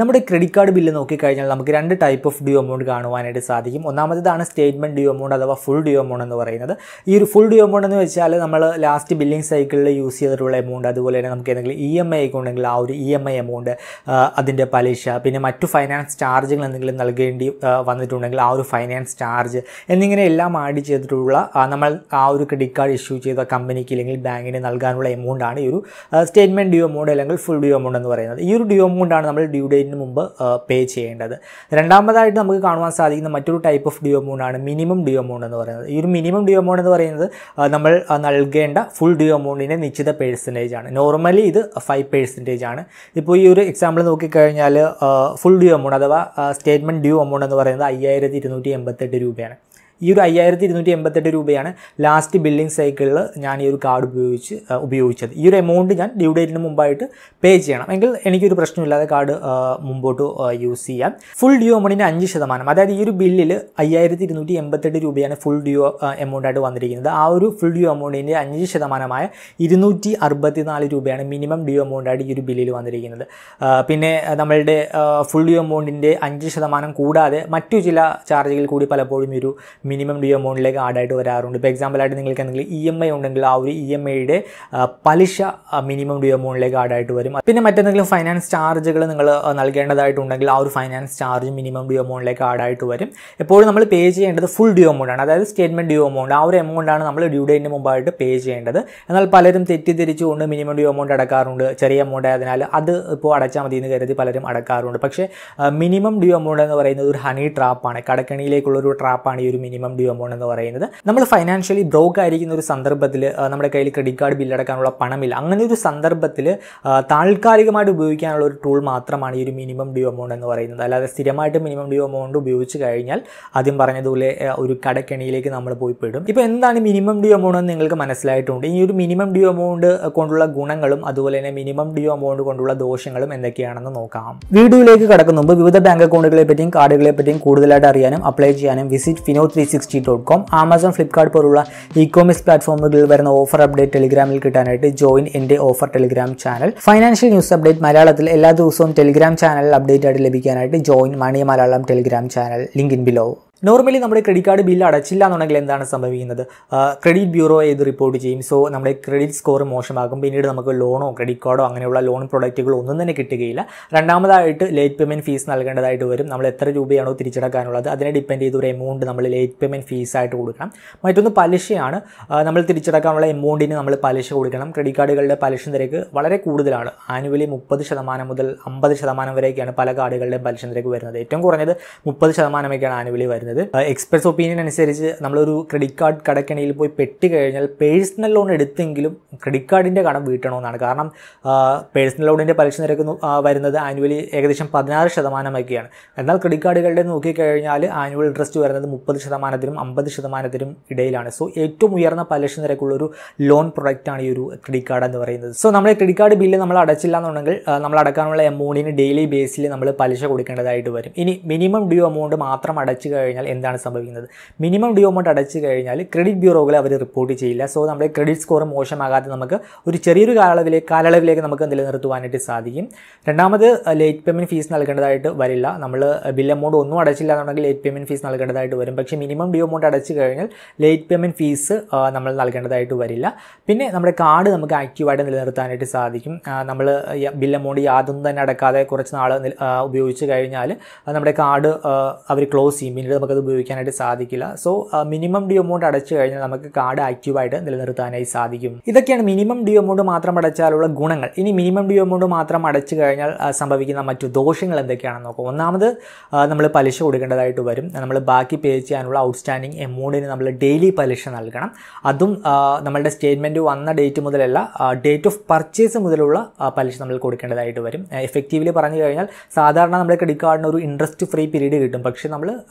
നമ്മുടെ credit card bill നോക്കിക്കഴിഞ്ഞാൽ നമുക്ക് രണ്ട് ടൈപ്പ് ഓഫ് ഡ്യൂ എമൗണ്ട് കാണുവാനായിട്ട് സാധിക്കും ഒന്നാമതാണ് സ്റ്റേറ്റ്മെൻറ്റ് ഡ്യൂ എമൗണ്ട് അഥവാ ഫുൾ ഡ്യൂ എമൗണ്ട് എന്ന് പറയുന്നത് ഈ ഒരു ഫുൾ ഡ്യൂ എമൗണ്ട് എന്ന് വെച്ചാൽ നമ്മൾ ലാസ്റ്റ് ബില്ലിംഗ് സൈക്കിളിൽ യൂസ് ചെയ്തിട്ടുള്ള എമൗണ്ട് അതുപോലെ തന്നെ നമുക്ക് ഏതെങ്കിലും ഇ എം ഐ ഒക്കെ ഉണ്ടെങ്കിൽ ആ ഒരു ഇ എം ഐ എമൗണ്ട് അതിൻ്റെ പലിശ പിന്നെ മറ്റു ഫൈനാൻസ് ചാർജുകൾ എന്തെങ്കിലും നൽകേണ്ടി ആ, വന്നിട്ടുണ്ടെങ്കിൽ ആ ഒരു ഫൈനാൻസ് ചാർജ് എന്നിങ്ങനെ എല്ലാം ആഡ് ചെയ്തിട്ടുള്ള ആ, നമ്മൾ ആ ഒരു ക്രെഡിറ്റ് കാർഡ് ഇഷ്യൂ ചെയ്ത കമ്പനിക്ക് അല്ലെങ്കിൽ ബാങ്കിന് നൽകാനുള്ള എമൗണ്ട് ആണ് ഈ ഒരു സ്റ്റേറ്റ്മെൻറ്റ് ഡ്യൂ എമൗണ്ട് അല്ലെങ്കിൽ ഫുൾ ഡ്യൂ എമൗണ്ട് എന്ന് പറയുന്നത് ഈ ഒരു ഡ്യൂ എമൗണ്ട് ആണ് നമ്മൾ ഡ്യൂ ഡേറ്റിന് മുമ്പ് പേ ചെയ്യേണ്ടത് രണ്ടാമതായിട്ട് നമുക്ക് കാണുവാൻ സാധിക്കുന്ന മറ്റൊരു ടൈപ്പ് ഓഫ് ഡ്യൂ എമൗണ്ട് ആണ് മിനിമം ഡ്യൂ എമൗണ്ട് എന്ന് പറയുന്നത് ഈ ഒരു മിനിമം ഡ്യൂ എമൗണ്ട് എന്ന് പറയുന്നത് ആ, നമ്മൾ ആ, നൽകേണ്ട ഫുൾ ഡ്യൂ എമൗണ്ടിൻ്റെ നിശ്ചിത പേഴ്സൻറ്റേജ് ആണ് നോർമലി ഇത് ഫൈവ് പേഴ്സൻറ്റേജ് ആണ് ഇപ്പോൾ ഈ ഒരു എക്സാമ്പിൾ നോക്കിക്കഴിഞ്ഞാൽ ഫുൾ ഡ്യൂ എമൗണ്ട് അഥവാ സ്റ്റേറ്റ്മെൻറ്റ് ഡ്യൂ എമൗണ്ട് എന്ന് പറയുന്നത് അയ്യായിരത്തി ഇരുന്നൂറ്റി എൺപത്തെട്ട് രൂപയാണ് ഈ ഒരു അയ്യായിരത്തി ഇരുന്നൂറ്റി എൺപത്തെട്ട് രൂപയാണ് ലാസ്റ്റ് ബില്ലിംഗ് സൈക്കിളിൽ ഞാൻ ഈ ഒരു കാർഡ് ഉപയോഗിച്ച് ആ, ഉപയോഗിച്ചത് ഈ ഒരു എമൗണ്ട് ഞാൻ ഡ്യൂ ഡേറ്റിന് മുമ്പായിട്ട് പേ ചെയ്യണം എങ്കിൽ എനിക്കൊരു പ്രശ്നമില്ലാതെ കാർഡ് ആ, മുമ്പോട്ട് യൂസ് ചെയ്യാം ഫുൾ ഡ്യൂ എമൗണ്ടിൻ്റെ അഞ്ച് ശതമാനം അതായത് ഈ ഒരു ബില്ലിൽ അയ്യായിരത്തി ഇരുന്നൂറ്റി എൺപത്തെട്ട് രൂപയാണ് ഫുൾ ഡ്യൂ എമൗണ്ട് ആയിട്ട് വന്നിരിക്കുന്നത് ആ ഒരു ഫുൾ ഡ്യൂ എമൗണ്ടിൻ്റെ അഞ്ച് ശതമാനമായ ഇരുന്നൂറ്റി അറുപത്തി നാല് രൂപയാണ് മിനിമം ഡ്യൂ എമൗണ്ട് ആയിട്ട് ഈ ഒരു ബില്ലിൽ വന്നിരിക്കുന്നത് ആ, പിന്നെ ആ, നമ്മളുടെ ഫുൾ ഡ്യൂ എമൗണ്ടിൻ്റെ അഞ്ച് ശതമാനം കൂടാതെ മറ്റു ചില ചാർജുകൾ കൂടി പലപ്പോഴും ഈ ഒരു മിനിമം ഡ്യൂ എമൗണ്ടിലേക്ക് ആഡായിട്ട് വരാറുണ്ട് ഇപ്പോൾ എക്സാമ്പിളായിട്ട് നിങ്ങൾക്ക് എന്തെങ്കിലും ഇ എം ഐ ഉണ്ടെങ്കിൽ ആ ഒരു ഇ എം ഐയുടെ പലിശ മിനിമം ഡ്യൂ എമൗണ്ടിലേക്ക് ആഡായിട്ട് വരും പിന്നെ മറ്റെന്തെങ്കിലും ഫൈനാൻസ് ചാർജുകൾ നിങ്ങൾ നൽകേണ്ടതായിട്ടുണ്ടെങ്കിൽ ആ ഒരു ഫൈനാൻസ് ചാർജ് മിനിമം ഡ്യൂ എമൗണ്ടിലേക്ക് ആഡായിട്ട് വരും എപ്പോഴും നമ്മൾ പേ ചെയ്യേണ്ടത് ഫുൾ ഡ്യൂ എമൗണ്ട് ആണ് അതായത് സ്റ്റേറ്റ്മെൻറ്റ് ഡ്യൂ എമൗണ്ട് ആ ഒരു എമൗണ്ട് ആണ് നമ്മൾ ഡ്യൂ ഡേറ്റിന് മുമ്പായിട്ട് പേ ചെയ്യേണ്ടത് എന്നാൽ പലരും തെറ്റിദ്ധരിച്ചുകൊണ്ട് മിനിമം ഡ്യൂ എമൗണ്ട് അടക്കാറുണ്ട് ചെറിയ എമൗണ്ട് ആയതിനാൽ അത് ഇപ്പോൾ അടച്ചാൽ മതി എന്ന് കരുതി പലരും അടക്കാറുണ്ട് പക്ഷേ മിനിമം ഡ്യൂ എമൗണ്ട് എന്ന് പറയുന്നത് ഒരു ഹണി ട്രാപ്പാണ് കടക്കണിയിലേക്കുള്ള ഒരു ട്രാപ്പാണ് ഈ ഒരു മിനിമം ഡ്യൂ എമൗണ്ട് എന്ന് പറയുന്നത് നമ്മൾ ഫൈനാൻഷ്യലി ബ്രോക്ക് ആയിരിക്കുന്ന ഒരു സന്ദർഭത്തിൽ ആ, നമ്മുടെ കയ്യിൽ ക്രെഡിറ്റ് കാർഡ് ബില്ലടക്കാനുള്ള പണമില്ല അങ്ങനെ ഒരു സന്ദർഭത്തിൽ ആ, താൽക്കാലികമായിട്ട് ഉപയോഗിക്കാനുള്ള ഒരു ടൂൾ മാത്രമാണ് ഈ ഒരു മിനിമം ഡ്യൂ എമൗണ്ട് എന്ന് പറയുന്നത് അല്ലാതെ സ്ഥിരമായിട്ട് മിനിമം ഡ്യൂ എമൗണ്ട് ഉപയോഗിച്ച് കഴിഞ്ഞാൽ ആദ്യം പറഞ്ഞതുപോലെ ആ, ഒരു കടക്കെണിയിലേക്ക് നമ്മൾ പോയി പെടും ഇപ്പോൾ എന്താണ് മിനിമം ഡ്യൂ എമൗണ്ട് എന്ന് നിങ്ങൾക്ക് മനസ്സിലായിട്ടുണ്ട് ഈ ഒരു മിനിമം ഡ്യൂ എമൗണ്ട് കൊണ്ടുള്ള ഗുണങ്ങളും അതുപോലെ തന്നെ മിനിമം ഡ്യൂ എമൗണ്ട് കൊണ്ടുള്ള ദോഷങ്ങളും എന്തൊക്കെയാണെന്ന് നോക്കാം വീഡിയോയിലേക്ക് കടക്കുന്ന മുമ്പ് വിവിധ ബാങ്ക് അക്കൗണ്ടുകളെ പറ്റിയും കാർഡുകളെ പറ്റിയും കൂടുതലായിട്ട് അറിയാനും അപ്ലൈ ചെയ്യാനും visit Fino three sixty dot com Amazon Flipkart പോലുള്ള ഇ കോമേഴ്സ് പ്ലാറ്റ്ഫോമുകളിൽ വരുന്ന ഓഫർ അപ്ഡേറ്റ് ടെലിഗ്രാമിൽ കിട്ടാനായിട്ട് ജോയിൻ എൻ്റെ offer Telegram channel financial news update മലയാളത്തിൽ എല്ലാ ദിവസവും ടെലിഗ്രാം ചാനൽ അപ്ഡേറ്റ് ആയിട്ട് ലഭിക്കാനായിട്ട് join money Malayalam Telegram channel link in below normally നമ്മുടെ ക്രെഡിറ്റ് കാർഡ് ബില്ല് അടച്ചില്ല എന്നുണ്ടെങ്കിൽ എന്താണ് സംഭവിക്കുന്നത് ക്രെഡിറ്റ് ബ്യൂറോ ഇത് റിപ്പോർട്ട് ചെയ്യും സോ നമ്മുടെ ക്രെഡിറ്റ് സ്കോർ മോശമാകും പിന്നീട് നമുക്ക് ലോണോ ക്രെഡിറ്റ് കാർഡോ അങ്ങനെയുള്ള ലോൺ പ്രൊഡക്റ്റുകളോ ഒന്നും തന്നെ കിട്ടുകയില്ല രണ്ടാമതായിട്ട് ലേറ്റ് പേയ്മെൻറ്റ് ഫീസ് നൽകേണ്ടതായിട്ട് വരും നമ്മൾ എത്ര രൂപയാണോ തിരിച്ചടക്കാനുള്ളത് അതിനെ ഡിപ്പെൻഡ് ചെയ്ത ഒരു എമൗണ്ട് നമ്മൾ ലേറ്റ് പേയ്മെൻറ്റ് ഫീസായിട്ട് കൊടുക്കണം മറ്റൊന്ന് പലിശയാണ് ആ, നമ്മൾ തിരിച്ചടക്കാനുള്ള എമൗണ്ടിന് നമ്മൾ പലിശ കൊടുക്കണം ക്രെഡിറ്റ് കാർഡുകളുടെ പലിശ നിരക്ക് വളരെ കൂടുതലാണ് ആനുവലി മുപ്പത് ശതമാനം മുതൽ അമ്പത് ശതമാനം വരെയൊക്കെയാണ് പല കാർഡുകളുടെയും പലിശ നിരക്ക് വരുന്നത് ഏറ്റവും കുറഞ്ഞത് മുപ്പത് ശതമാനമൊക്കെയാണ് ആനുവലി വരുന്നത് എക്സ്പ്രസ് ഒപ്പീനിയൻ അനുസരിച്ച് നമ്മളൊരു ക്രെഡിറ്റ് കാർഡ് കടക്കണിയിൽ പോയി പെട്ട് കഴിഞ്ഞാൽ പേഴ്സണൽ ലോൺ എടുത്തെങ്കിലും ക്രെഡിറ്റ് കാർഡിൻ്റെ കടം വീട്ടണമെന്നാണ് കാരണം പേഴ്സണൽ ലോണിൻ്റെ പലിശ നിരക്ക് നു- ആ, വരുന്നത് ആനുവലി ഏകദേശം പതിനാറ് ശതമാനമൊക്കെയാണ് എന്നാൽ ക്രെഡിറ്റ് കാർഡുകളുടെ നോക്കിക്കഴിഞ്ഞാൽ ആനുവൽ ഇൻട്രസ്റ്റ് വരുന്നത് മുപ്പത് ശതമാനത്തിനും അമ്പത് ശതമാനത്തിനും ഇടയിലാണ് സോ ഏറ്റവും ഉയർന്ന പലിശ നിരക്കുള്ള ഒരു ലോൺ പ്രൊഡക്റ്റാണ് ഈ ഒരു ക്രെഡിറ്റ് കാർഡ് എന്ന് പറയുന്നത് സോ നമ്മുടെ ക്രെഡിറ്റ് കാർഡ് ബില്ല് നമ്മൾ അടച്ചില്ല എന്നുണ്ടെങ്കിൽ ആ, നമ്മൾ അടക്കാനുള്ള എമൗണ്ടിന് ഡെയിലി ബേസിൽ നമ്മൾ പലിശ കൊടുക്കേണ്ടതായിട്ട് വരും ഇനി മിനിമം ഡ്യൂ എമൗണ്ട് മാത്രം അടച്ചു കഴിഞ്ഞാൽ എന്താണ് സംഭവിക്കുന്നത് മിനിമം ഡ്യൂ എമൗണ്ട് അടച്ചു കഴിഞ്ഞാൽ ക്രെഡിറ്റ് ബ്യൂറോകൾ അവർ റിപ്പോർട്ട് ചെയ്യില്ല സോ നമ്മുടെ ക്രെഡിറ്റ് സ്കോർ മോശമാകാതെ നമുക്ക് ഒരു ചെറിയൊരു കാലയളവിലേക്ക് കാലയളവിലേക്ക് നമുക്ക് നിലനിർത്തുവാനായിട്ട് സാധിക്കും രണ്ടാമത് ലേറ്റ് പേയ്മെൻറ്റ് ഫീസ് നൽകേണ്ടതായിട്ട് വരില്ല നമ്മൾ ബിൽ എമൗണ്ട് ഒന്നും അടച്ചില്ല എന്നുണ്ടെങ്കിൽ ലേറ്റ് പേയ്മെൻറ്റ് ഫീസ് നൽകേണ്ടതായിട്ട് വരും പക്ഷേ മിനിമം ഡ്യൂ എമൗണ്ട് അടച്ചു കഴിഞ്ഞാൽ ലേറ്റ് പേയ്മെൻറ്റ് ഫീസ് നമ്മൾ നൽകേണ്ടതായിട്ട് വരില്ല പിന്നെ നമ്മുടെ കാർഡ് നമുക്ക് ആക്റ്റീവായിട്ട് നിലനിർത്താനായിട്ട് സാധിക്കും നമ്മൾ ബിൽ എമൗണ്ട് യാതൊന്നും തന്നെ അടക്കാതെ കുറച്ച് നാൾ ഉപയോഗിച്ച് കഴിഞ്ഞാൽ നമ്മുടെ കാർഡ് അവർ ക്ലോസ് ചെയ്യും പിന്നീട് നമുക്കത് ഉപയോഗിക്കാനായിട്ട് സാധിക്കില്ല സോ മിനിമം ഡ്യൂ എമൗണ്ട് അടച്ചു കഴിഞ്ഞാൽ നമുക്ക് കാർഡ് ആക്റ്റീവായിട്ട് നിലനിർത്താനായി സാധിക്കും ഇതൊക്കെയാണ് മിനിമം ഡ്യൂ എമൗണ്ട് മാത്രം അടച്ചാലുള്ള ഗുണങ്ങൾ ഇനി മിനിമം ഡ്യൂ എമൗണ്ട് മാത്രം അടച്ചു കഴിഞ്ഞാൽ ആ, സംഭവിക്കുന്ന മറ്റു ദോഷങ്ങൾ എന്തൊക്കെയാണെന്ന് നോക്കാം ഒന്നാമത് നമ്മൾ പലിശ കൊടുക്കേണ്ടതായിട്ട് വരും നമ്മൾ ബാക്കി പേ ചെയ്യാനുള്ള ഔട്ട്സ്റ്റാൻഡിങ് എമൗണ്ടിന് നമ്മൾ ഡെയിലി പലിശ നൽകണം അതും ആ, നമ്മളുടെ സ്റ്റേറ്റ്മെൻറ്റ് വന്ന ഡേറ്റ് മുതലല്ല ഡേറ്റ് ഓഫ് പർച്ചേസ് മുതലുള്ള ആ, പലിശ നമ്മൾ കൊടുക്കേണ്ടതായിട്ട് വരും എഫക്റ്റീവ്ലി പറഞ്ഞു കഴിഞ്ഞാൽ സാധാരണ നമ്മുടെ ക്രെഡിറ്റ് കാർഡിന് ഒരു ഇൻട്രസ്റ്റ് ഫ്രീ പീരീഡ് കിട്ടും പക്ഷേ നമ്മൾ നമ്മൾ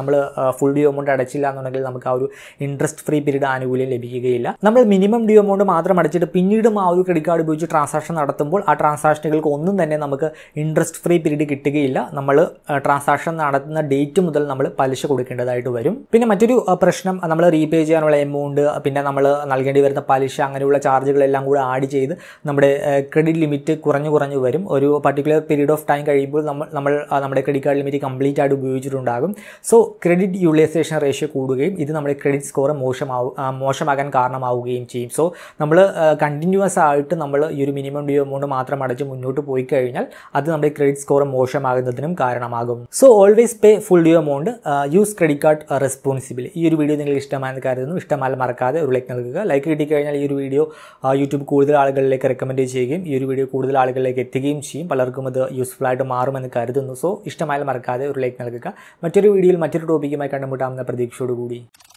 നമ്മൾ ഫുൾ ഡ്യൂ എമൗണ്ട് അടച്ചില്ല എന്നുണ്ടെങ്കിൽ നമുക്ക് ആ ഒരു ഇൻട്രസ്റ്റ് ഫ്രീ പീരീഡ് ആനുകൂല്യം ലഭിക്കുകയില്ല നമ്മൾ മിനിമം ഡ്യൂ എമൗണ്ട് മാത്രം അടച്ചിട്ട് പിന്നീടും ആ ഒരു ക്രെഡിറ്റ് കാർഡ് ഉപയോഗിച്ച് ട്രാൻസാക്ഷൻ നടത്തുമ്പോൾ ആ ട്രാൻസാക്ഷനുകൾക്ക് ഒന്നും തന്നെ നമുക്ക് ഇൻട്രസ്റ്റ് ഫ്രീ പീരീഡ് കിട്ടുകയില്ല നമ്മൾ ട്രാൻസാക്ഷൻ നടത്തുന്ന ഡേറ്റ് മുതൽ നമ്മൾ പലിശ കൊടുക്കേണ്ടതായിട്ട് വരും പിന്നെ മറ്റൊരു ആ, പ്രശ്നം നമ്മൾ റീപേ ചെയ്യാനുള്ള എമൗണ്ട് പിന്നെ നമ്മൾ നൽകേണ്ടി വരുന്ന പലിശ അങ്ങനെയുള്ള ചാർജുകളെല്ലാം കൂടെ ആഡ് ചെയ്ത് നമ്മുടെ ക്രെഡിറ്റ് ലിമിറ്റ് കുറഞ്ഞു കുറഞ്ഞു വരും ഒരു പർട്ടിക്കുലർ പീരീഡ് ഓഫ് ടൈം കഴിയുമ്പോൾ നമ്മൾ നമ്മൾ ആ, നമ്മുടെ ക്രെഡിറ്റ് കാർഡ് ലിമിറ്റ് കംപ്ലീറ്റ് ആയിട്ട് ഉപയോഗിച്ചിട്ടുണ്ടാകും സോ ക്രെഡിറ്റ് യൂട്ടിലൈസേഷൻ റേഷ്യോ കൂടുകയും ഇത് നമ്മുടെ ക്രെഡിറ്റ് സ്കോർ മോശമാവും ആ, മോശമാകാൻ കാരണമാവുകയും ചെയ്യും സോ നമ്മൾ കണ്ടിന്യൂസ് ആയിട്ട് നമ്മൾ ഈ ഒരു മിനിമം ഡ്യൂ എമൗണ്ട് മാത്രം അടച്ച് മുന്നോട്ട് പോയി കഴിഞ്ഞാൽ അത് നമ്മുടെ ക്രെഡിറ്റ് സ്കോർ മോശമാകുന്നതിനും കാരണമാകും so always pay full due amount use credit card responsibly ഈ ഒരു വീഡിയോ നിങ്ങൾക്ക് ഇഷ്ടമായെന്ന് കരുതുന്നു ഇഷ്ടമായാൽ മറക്കാതെ ഒരു ലൈക്ക് നൽകുക ലൈക്ക് കിട്ടിക്കഴിഞ്ഞാൽ ഈ ഒരു വീഡിയോ യൂട്യൂബ് കൂടുതൽ ആളുകളിലേക്ക് റെക്കമെൻഡ് ചെയ്യുകയും ഈ ഒരു വീഡിയോ കൂടുതൽ ആളുകളിലേക്ക് എത്തുകയും ചെയ്യും പലർക്കും അത് യൂസ്ഫുൾ ആയിട്ട് മാറുമെന്ന് കരുതുന്നു സോ ഇഷ്ടമായാൽ മറക്കാതെ ഒരു ലൈക്ക് നൽകുക മറ്റൊരു വീഡിയോയിൽ മറ്റൊരു ടോപ്പിക്കുമായി കണ്ടുമുട്ടാമെന്ന പ്രതീക്ഷയോടുകൂടി